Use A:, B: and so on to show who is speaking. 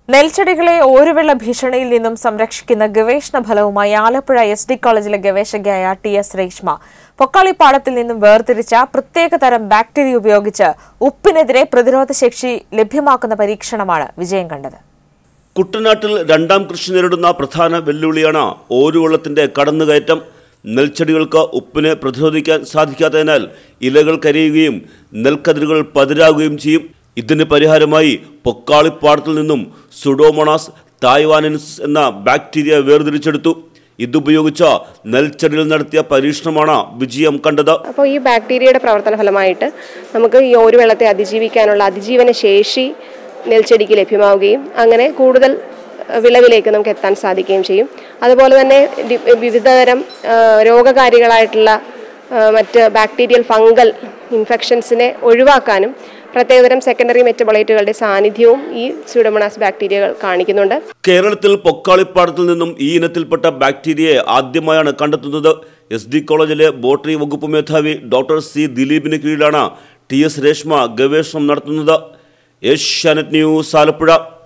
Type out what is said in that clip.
A: നെൽച്ചെടികളെ ഓരുവെള്ള ഭീഷണിയിൽ നിന്നും സംരക്ഷിക്കുന്ന ഗവേഷണ ഫലവുമായി ആലപ്പുഴ എസ് ഡി കോളേജിലെ ഗവേഷകയായ ടി എസ് രേഷ്മ പൊക്കാളിപ്പാടത്തിൽ നിന്നും വേർതിരിച്ച പ്രത്യേക തരം ബാക്ടീരിയ ഉപയോഗിച്ച് ഉപ്പിനെതിരെ പ്രതിരോധശേഷി ലഭ്യമാക്കുന്ന പരീക്ഷണമാണ് വിജയം കണ്ടത്
B: കുട്ടനാട്ടിൽ രണ്ടാം കൃഷി നേരിടുന്ന പ്രധാന വെല്ലുവിളിയാണ് ഓരുവെള്ളത്തിന്റെ കടന്നുകയറ്റം നെൽച്ചെടികൾക്ക് ഉപ്പിനെ പ്രതിരോധിക്കാൻ സാധിക്കാത്തതിനാൽ ഇലകൾ കരിയുകയും നെൽക്കതിരുകൾ പതിരാകുകയും ചെയ്യും ഇതിന് പരിഹാരമായി പൊക്കാളിപ്പാടത്തിൽ നിന്നും സുഡോമോണാസ് തായ്വാനൻസ് എന്ന ബാക്ടീരിയ വേർതിരിച്ചെടുത്തു ഇതുപയോഗിച്ച നെൽച്ചെടികൾ നടത്തിയ പരീക്ഷണമാണ് വിജയം കണ്ടത്
C: അപ്പോൾ ഈ ബാക്ടീരിയയുടെ പ്രവർത്തന ഫലമായിട്ട് നമുക്ക് ഈ ഒരു വെള്ളത്തെ അതിജീവിക്കാനുള്ള അതിജീവന ശേഷി നെൽച്ചെടിക്ക് ലഭ്യമാവുകയും അങ്ങനെ കൂടുതൽ അഹ്, വിളവിലേക്ക് നമുക്ക് എത്താൻ സാധിക്കുകയും ചെയ്യും അതുപോലെ തന്നെ ഡി- വിവിധതരം ആ, രോഗകാരികളായിട്ടുള്ള ആ, മറ്റ് ബാക്ടീരിയൽ ഫംഗൽ ഇൻഫെക്ഷൻസിനെ ഒഴിവാക്കാനും പ്രത്യേകതരം സെക്കൻഡറി മെറ്റബോളൈറ്റുകളുടെ സാന്നിധ്യവും ഈ സ്യൂഡോമോണാസ് ബാക്ടീരിയകൾ കാണിക്കുന്നുണ്ട്
B: കേരളത്തിൽ പൊക്കാളിപ്പാടത്തിൽ നിന്നും ഈ ഇനത്തിൽപ്പെട്ട ബാക്ടീരിയയെ ആദ്യമായാണ് കണ്ടെത്തുന്നത് എസ് ഡി കോളേജിലെ ബോട്ടറി വകുപ്പ് മേധാവി ഡോക്ടർ സി ദിലീപിന് കീഴിലാണ് ടി എസ് രേഷ്മ ഗവേഷണം നടത്തുന്നത് ഏഷ്യാനെറ്റ് ന്യൂസ് ആലപ്പുഴ